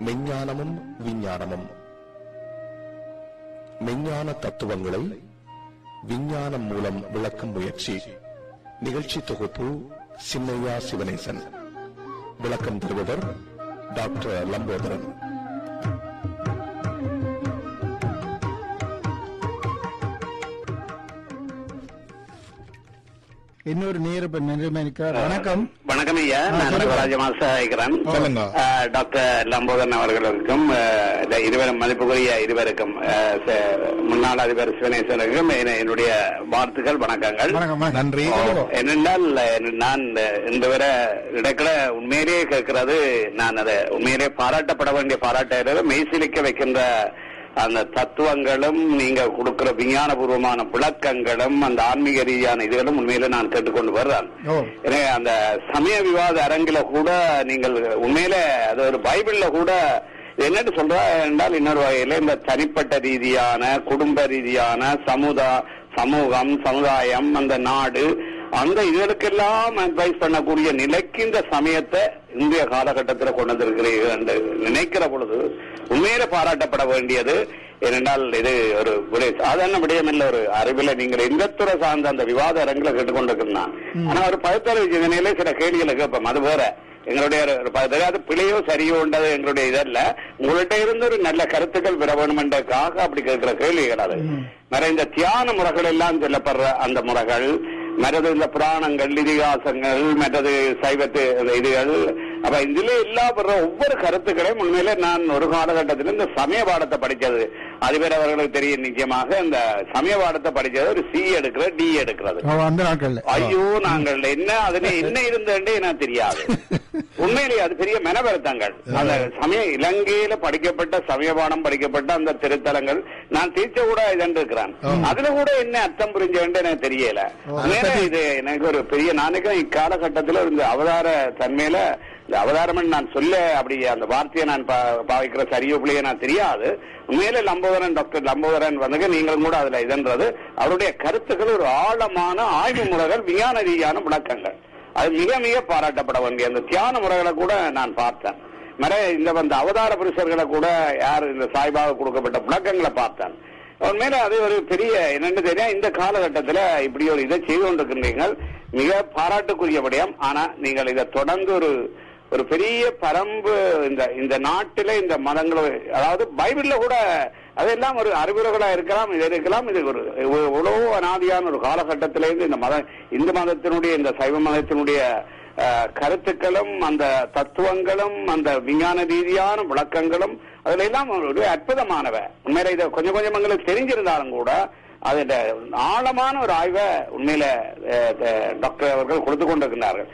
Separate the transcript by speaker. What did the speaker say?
Speaker 1: மெஞ்ஞானமும் விஞ்ஞானமும் மெஞ்ஞான தத்துவங்களை விஞ்ஞானம் மூலம் விளக்கும் முயற்சி நிகழ்ச்சி தொகுப்பு சின்னையா சிவனேசன் விளக்கம் தருபவர் டாக்டர் லம்போதரன்
Speaker 2: இன்னொரு நேர் இப்ப நிர்மாணிக்கிறார் வணக்கம்
Speaker 3: வணக்கம் ஐயா நான்
Speaker 2: சொல்லுங்க.
Speaker 3: ராஜமாச ஐக்கிறேன்
Speaker 2: சொல்லுங்க.
Speaker 3: டாக்டர் லம்போதரன் அவர்களுக்கும் அஹ், இந்த இருவரும் மதிப்புக்குரிய இருவருக்கும் அஹ், ச- முன்னாள் அதிபர் சிவனேஸ்வரருக்கும் என- என்னுடைய வாழ்த்துக்கள் வணக்கங்கள்
Speaker 2: வணக்கம்
Speaker 1: நன்றி.
Speaker 2: சொல்லுங்க.
Speaker 3: என்னென்றால் அஹ், நான் இந்த வரை இடக்கிட உண்மையிலேயே கேட்கிறது நான் அதை உண்மையிலேயே பாராட்டப்பட வேண்டிய பாராட்ட மெய்சிலிக்க வைக்கின்ற அந்த தத்துவங்களும் நீங்க கொடுக்கிற விஞ்ஞானபூர்வமான விளக்கங்களும் அந்த ஆன்மீக ரீதியான இதுகளும் உண்மையிலே நான் கேட்டுக்கொண்டு வர்றேன்
Speaker 2: ஓ.
Speaker 3: எனவே அந்த சமய விவாத அரங்கில கூட நீங்கள் உண்மையில அது ஒரு பைபிள்ல கூட என்னன்னு சொல்ற என்றால் இன்னொரு வகையில இந்த தனிப்பட்ட ரீதியான குடும்ப ரீதியான சமுதா சமூகம் சமுதாயம் அந்த நாடு அந்த இதுகளுக்கெல்லாம் அட்வைஸ் பண்ணக்கூடிய நிலைக்கு இந்த சமயத்தை இந்திய காலகட்டத்தில் கொண்டு வந்திருக்கிறீர்கள் என்று நினைக்கிற பொழுது உண்மையில பாராட்டப்பட வேண்டியது ஏனென்றால் இது ஒரு ஒரு சாதாரண விடயமில்ல ஒரு அறிவில நீங்கள் எங்கத்துறை சார்ந்த அந்த விவாத அரங்கில கேட்டுக்கொண்டிருக்கிறான் ஆனா ஒரு பகுத்தறிவு சிந்தனையில சில கேள்விகளை கேட்போம் அது வேற எங்களுடைய ஒரு- ஒரு ப- அதாவது பிழையோ சரியோன்றது எங்களுடைய இதல்ல உங்கள்கிட்ட இருந்து ஒரு நல்ல கருத்துக்கள் பெற வேண்டும் என்றதுக்காக அப்படி கேட்கிற கேள்விகள் அது வேற இந்த தியான முறைகள் எல்லாம் சொல்லப்படுற அந்த முறைகள் மற்றது இந்த புராணங்கள் இதிகாசங்கள் மற்றது சைவத்து இதுகள் அப்ப இதுல எல்லா பெற ஒவ்வொரு கருத்துக்களையும் உண்மையிலே நான் ஒரு காலகட்டத்தில் இந்த சமய பாடத்தை படிச்சது அதிபர் அவர்களுக்கு தெரியும் நிச்சயமாக இந்த சமய பாடத்தை படிச்சது ஒரு சி எடுக்கிறது டி எடுக்கிறது
Speaker 2: ஓ, அந்த நாட்கள்ல
Speaker 3: ஐயோ நாங்கள் என்ன அதுல என்ன இருந்தே எனக்கு தெரியாது உண்மையிலேயே அது பெரிய மெனவருத்தங்கள் அந்த சமய இலங்கையில படிக்கப்பட்ட சமய பாடம் படிக்கப்பட்ட அந்த திருத்தலங்கள் நான் தீர்ச்ச கூட இதன்றிருக்கிறேன் அதுல கூட என்ன அர்த்தம் புரிஞ்சேன்னு எனக்கு தெரியல உண்மையிலே இது எனக்கு ஒரு பெரிய நாளைக்கு இக்காலகட்டத்தில் இந்த அவதார தன்மையில இந்த அவதாரம் நான் சொல்ல அப்படி அந்த வார்த்தையை நான் பா- பாவிக்கிற சரியோ பிள்ளையோ நான் தெரியாது உண்மையிலே லம்போதரன் டாக்டர் லம்போதரன் வந்து நீங்களும் கூட அதுல இதன்றது அவருடைய கருத்துக்கள் ஒரு ஆழமான ஆய்வு முறைகள் விஞ்ஞான ரீதியான விளக்கங்கள் அது மிக மிக பாராட்டப்பட வேண்டிய அந்த தியான முறைகளை கூட நான் பார்த்தேன் மற இந்த வந்த அவதார புருஷர்களை கூட யார் இந்த சாய்பாக கொடுக்கப்பட்ட விளக்கங்களை பார்த்தேன் உண்மையில அது ஒரு பெரிய என்னன்னு தெரியும் இந்த காலகட்டத்துல இப்படி ஒரு இதை செய்து கொண்டிருக்கின்றீர்கள் மிக பாராட்டுக்குரிய விடயம் ஆனா நீங்கள் இதை தொடர்ந்து ஒரு ஒரு பெரிய பரம்பு இந்த இந்த நாட்டில இந்த மதங்கள் அதாவது பைபிள்ல கூட அதெல்லாம் ஒரு அறிவுரைகளா இருக்கலாம் இது இருக்கலாம் இது ஒரு உழவு அனாதியான ஒரு காலகட்டத்திலிருந்து இந்த மத இந்து மதத்தினுடைய இந்த சைவ மதத்தினுடைய அஹ், கருத்துக்களும் அந்த தத்துவங்களும் அந்த விஞ்ஞான ரீதியான விளக்கங்களும் அதுல எல்லாம் ஒரு அற்புதமானவ உண்மையில இதை கொஞ்சம் கொஞ்சம் எங்களுக்கு தெரிஞ்சிருந்தாலும் கூட அதோட ஆழமான ஒரு ஆய்வை உண்மையில அஹ், டாக்டர் அவர்கள் கொடுத்து கொண்டிருக்கிறார்கள்